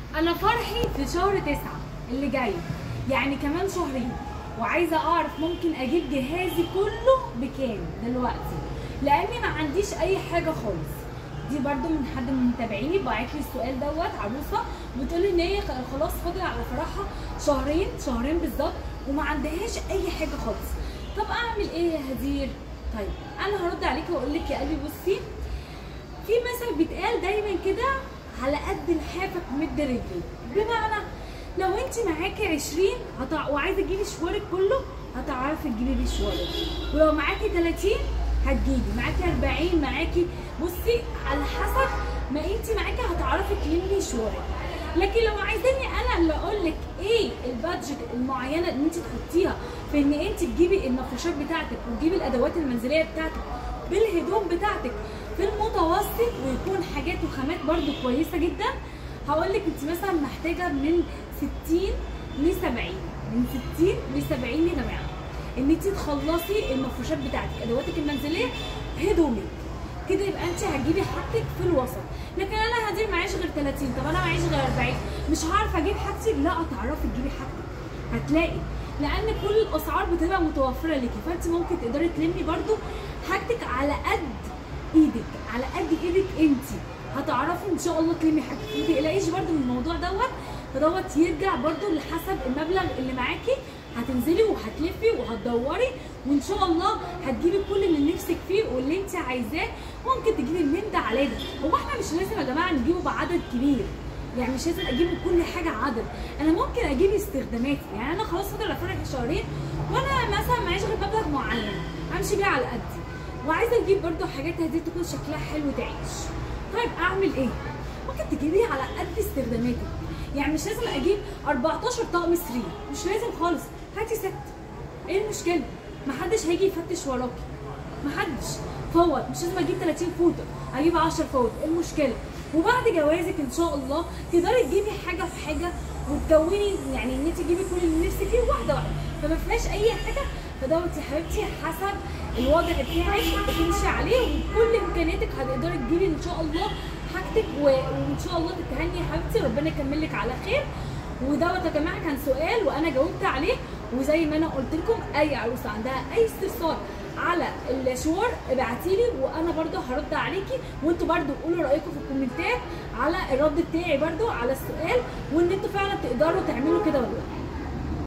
انا فرحي في شهر تسعة اللي جاي يعني كمان شهرين وعايزه اعرف ممكن اجيب جهازي كله بكام دلوقتي لاني ما عنديش اي حاجه خالص دي برضو من حد من متابعيني بعت لي السؤال دوت عروسه بتقول لي ان هي خلاص فاضل على فرحها شهرين شهرين بالظبط وما عندهاش اي حاجه خالص طب اعمل ايه يا هدير طيب انا هرد عليكي واقول لك يا قلبي بصي في مثل بيتقال دايما كده على قد لحافك مد رجلي بمعنى لو انت معاكي 20 هتع... وعايزه تجيبي شوارك كله هتعرفي تجيبي بيه شوارك ولو معاكي 30 هتجيبي معاكي 40 معاكي بصي على حسب ما انت معاكي هتعرفي تلمي شوارك لكن لو عايزاني انا اللي اقول لك ايه البادجت المعينه اللي انت تحطيها في ان انت تجيبي المفروشات بتاعتك وتجيبي الادوات المنزليه بتاعتك بالهدوم بتاعتك في المتوسط ويكون حاجات وخامات برده كويسه جدا هقول لك انت مثلا محتاجه من 60 ل 70 من 60 ل 70 يا جماعه ان انت تخلصي المفروشات بتاعتك ادواتك المنزليه هدومك كده يبقى انت هتجيبي حاجتك في الوسط لكن انا هدير معيش غير 30 طب انا معيش غير 40 مش هعرف اجيب حاجتي لا هتعرفي تجيبي حاجتك هتلاقي لان كل الاسعار بتبقى متوفره ليكي فانت ممكن تقدري تلمي برده حاجتك على قد ايدك على قد ايدك انت هتعرفي ان شاء الله تلمي حاجتك ما تقلقيش برده من الموضوع دوت فدوت يرجع برده لحسب المبلغ اللي معاكي هتنزلي وهتلفي وهتدوري وان شاء الله هتجيبي كل اللي نفسك فيه واللي انت عايزاه ممكن تجيبي من ده على ده هو احنا مش لازم يا جماعه نجيبه بعدد كبير يعني مش لازم اجيب كل حاجه عدد انا ممكن اجيب استخداماتي يعني انا خلاص فاضل افرح شهرين وانا مثلا معيش غير مبلغ معين امشي بيه على قدي وعايزه اجيب برده حاجات هدي تكون شكلها حلو تعيش طيب اعمل ايه ممكن تجيبيه على قد استخداماتك يعني مش لازم اجيب 14 طقم سرير مش لازم خالص هاتي ست ايه المشكله محدش هيجي يفتش وراكي محدش فوت مش لازم اجيب 30 فوطه اجيب 10 فوط ايه المشكله وبعد جوازك ان شاء الله تقدري تجيبي حاجه في حاجه وتكوني يعني ان انت تجيبي كل اللي نفسك فيه واحده واحده فما فيهاش اي حاجه فدوت يا حبيبتي حسب الوضع بتاعك تمشي عليه وكل امكانياتك هتقدري تجيبي ان شاء الله حاجتك وان شاء الله تتهني يا حبيبتي ربنا يكمل لك على خير ودوت يا جماعه كان سؤال وانا جاوبت عليه وزي ما انا قلت لكم اي عروسه عندها اي استفسار على الشوار ابعتي لي وانا برده هرد عليكي وانتوا برده قولوا رايكم في الكومنتات على الرد بتاعي برده على السؤال وان انتوا فعلا تقدروا تعملوا كده ولا لا